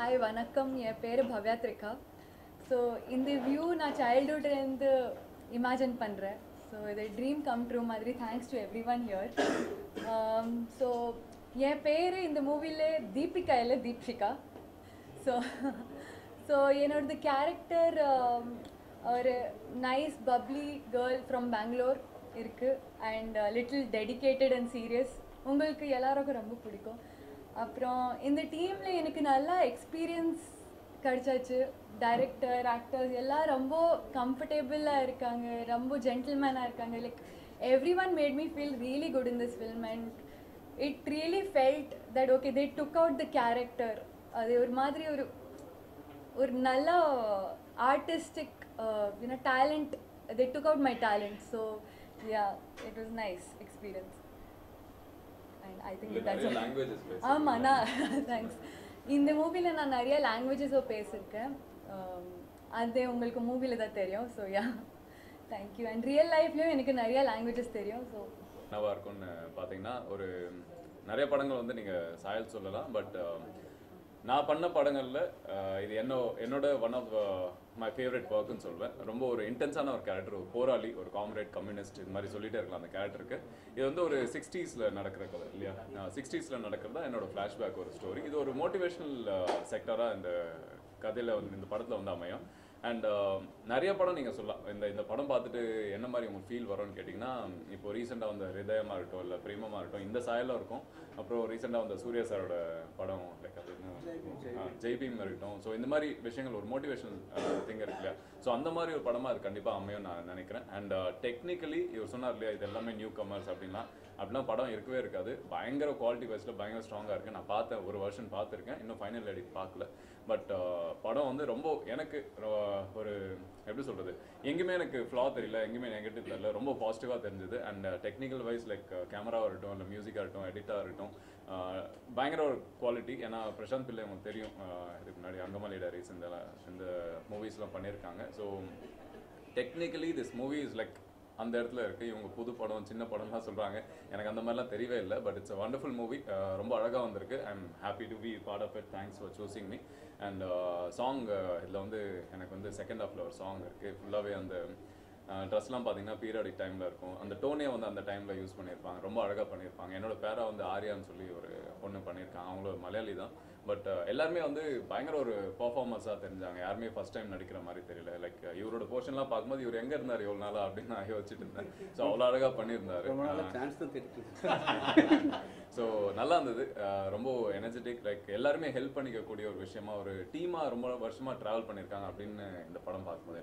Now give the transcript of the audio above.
Hi வணக்கம் என் பேர் பவ்யா த்ரிகா ஸோ இந்த வியூ நான் சைல்ட்ஹுட்லேருந்து இமேஜின் பண்ணுறேன் ஸோ இது ட்ரீம் கம் ட்ரூ மாதிரி thanks to everyone here so என் பேர் இந்த மூவியில் தீபிகா இல்லை தீப்ஷிகா ஸோ ஸோ என்னோடது கேரக்டர் ஒரு nice bubbly girl from Bangalore இருக்குது and little dedicated and serious உங்களுக்கு எல்லாருக்கும் ரொம்ப பிடிக்கும் அப்புறம் இந்த டீமில் எனக்கு நல்லா எக்ஸ்பீரியன்ஸ் கிடச்சாச்சு டைரக்டர் ஆக்டர்ஸ் எல்லாம் ரொம்ப கம்ஃபர்டபுளாக இருக்காங்க ரொம்ப ஜென்டில்மேனாக இருக்காங்க like everyone made me feel really good in this film and it really felt that okay they took out the character அது ஒரு மாதிரி ஒரு ஒரு நல்ல artistic you know talent they took out my talent so yeah it was nice experience and I think உங்களுக்கு நிறைய languages பேசுறீங்க. ஆமாம் நான் தேங்க்ஸ் இந்த மூவியில் நான் நிறைய லாங்குவேஜஸும் பேசியிருக்கேன் Um, அது உங்களுக்கு மூவியில் தான் தெரியும் so yeah thank you and real லைஃப்லேயும் எனக்கு நிறைய லாங்குவேஜஸ் தெரியும் ஸோ என்னவா இருக்கும்னு பார்த்தீங்கன்னா ஒரு நிறைய படங்கள் வந்து நீங்கள் சாயல் சொல்லலாம் பட் நான் பண்ண படங்களில் இது என்ன என்னோட ஒன் ஆஃப் மை ஃபேவரட் ஒர்க்குன்னு சொல்வேன் ரொம்ப ஒரு இன்டென்ஸான ஒரு கேரக்டர் ஒரு போராளி ஒரு காம்ரேட் கம்யூனிஸ்ட் இது மாதிரி சொல்லிட்டே இருக்கலாம் அந்த கேரக்டருக்கு இது வந்து ஒரு சிக்ஸ்டீஸில் நடக்கிற கதை இல்லையா சிக்ஸ்டீஸில் நடக்கிறது தான் என்னோட ஃப்ளாஷ்பேக் ஒரு ஸ்டோரி இது ஒரு மோட்டிவேஷனல் செக்டராக இந்த கதையில் வந்து இந்த படத்தில் வந்து அமையும் அண்ட் நிறைய படம் நீங்கள் சொல்லலாம் இந்த இந்த படம் பார்த்துட்டு என்ன மாதிரி உங்களுக்கு ஃபீல் வரும்னு கேட்டிங்கன்னா இப்போ ரீசெண்டாக வந்த ஹிருதயமாக இருக்கட்டும் இல்லை பிரேமமாக இருக்கட்டும் இந்த சாயலாக இருக்கும் அப்புறம் ரீசெண்டாக வந்த சூர்யா சாரோட படம் லைக் அது என்ன ஜெய்பீம் இருக்கட்டும் ஸோ இந்த மாதிரி விஷயங்கள் ஒரு மோட்டிவேஷனல் திங் இருக்கு இல்லையா ஸோ அந்த மாதிரி ஒரு படமாக அது கண்டிப்பாக அமையும் நான் நினைக்கிறேன் அண்ட் டெக்னிக்கலி இவர் சொன்னார் இல்லையா இது எல்லாமே நியூ கமர்ஸ் அப்படின்னா அப்படிலாம் படம் இருக்கவே இருக்காது பயங்கர குவாலிட்டி வைஸில் பயங்கர ஸ்ட்ராங்காக இருக்குது நான் பார்த்தேன் ஒரு வருஷன் பார்த்துருக்கேன் இன்னும் ஃபைனல் எடிட் பார்க்கல பட் படம் வந்து ரொம்ப எனக்கு ரொ- ஒரு எப்படி சொல்கிறது எங்கேயுமே எனக்கு ஃப்ளா தெரியல எங்கேயுமே நெகட்டிவ் தெரியல ரொம்ப பாசிட்டிவாக தெரிஞ்சது அண்ட் டெக்னிக்கல் வைஸ் லைக் கேமராவாக இருக்கட்டும் இல்லை மியூசிக்காக இருக்கட்டும் எடிட்டாக இருக்கட்டும் ஆஹ் பயங்கர ஒரு குவாலிட்டி ஏன்னா பிரசாந்த் பிள்ளை உங்களுக்கு தெரியும் ஆஹ் இதுக்கு முன்னாடி அங்கமலி டைரிஸ் இந்த இந்த மூவிஸ்லாம் பண்ணியிருக்காங்க so technically this movie is like அந்த இடத்துல இருக்குது இவங்க புது படம் சின்ன படம்லாம் சொல்கிறாங்க எனக்கு அந்த மாதிரிலாம் தெரியவே இல்லை but it's a wonderful movie ரொம்ப அழகாக வந்திருக்கு I am happy to be part of it thanks for choosing me and song இதில் வந்து எனக்கு வந்து செகண்ட் ஹாஃபில் ஒரு சாங் இருக்குது ஃபுல்லாகவே அந்த ட்ரெஸ்லாம் பார்த்தீங்கன்னா பீரியாடிக் டைமில் இருக்கும் அந்த டோனே வந்து அந்த டைமில் யூஸ் பண்ணியிருப்பாங்க ரொம்ப அழகாக பண்ணியிருப்பாங்க என்னோட பேரா வந்து ஆர்யான்னு சொல்லி ஒரு பொண்ணு பண்ணியிருக்காங்க அவங்களும் மலையாளி தான் பட் எல்லாருமே வந்து பயங்கர ஒரு பர்ஃபார்மன்ஸாக தெரிஞ்சாங்க யாருமே ஃபர்ஸ்ட் டைம் நடிக்கிற மாதிரி தெரியல லைக் இவரோட போர்ஷன்லாம் பார்க்கும்போது இவர் எங்கே இருந்தார் எவ்வளோ நாளா அப்படின்னு நான் யோசிச்சுட்டு இருந்தேன் ஸோ அவ்வளோ அழகாக பண்ணியிருந்தாரு ரொம்ப நாளா சான்ஸ் தான் தேடிட்டு ஸோ நல்லா இருந்தது அஹ் ரொம்ப எனர்ஜெட்டிக் லைக் எல்லாருமே ஹெல்ப் பண்ணிக்கக்கூடிய ஒரு விஷயமா ஒரு டீமாக ரொம்ப வருஷமாக ட்ராவல் பண்ணியிருக்காங்க அப்படின்னு இந்த படம் பார்க்கும்போது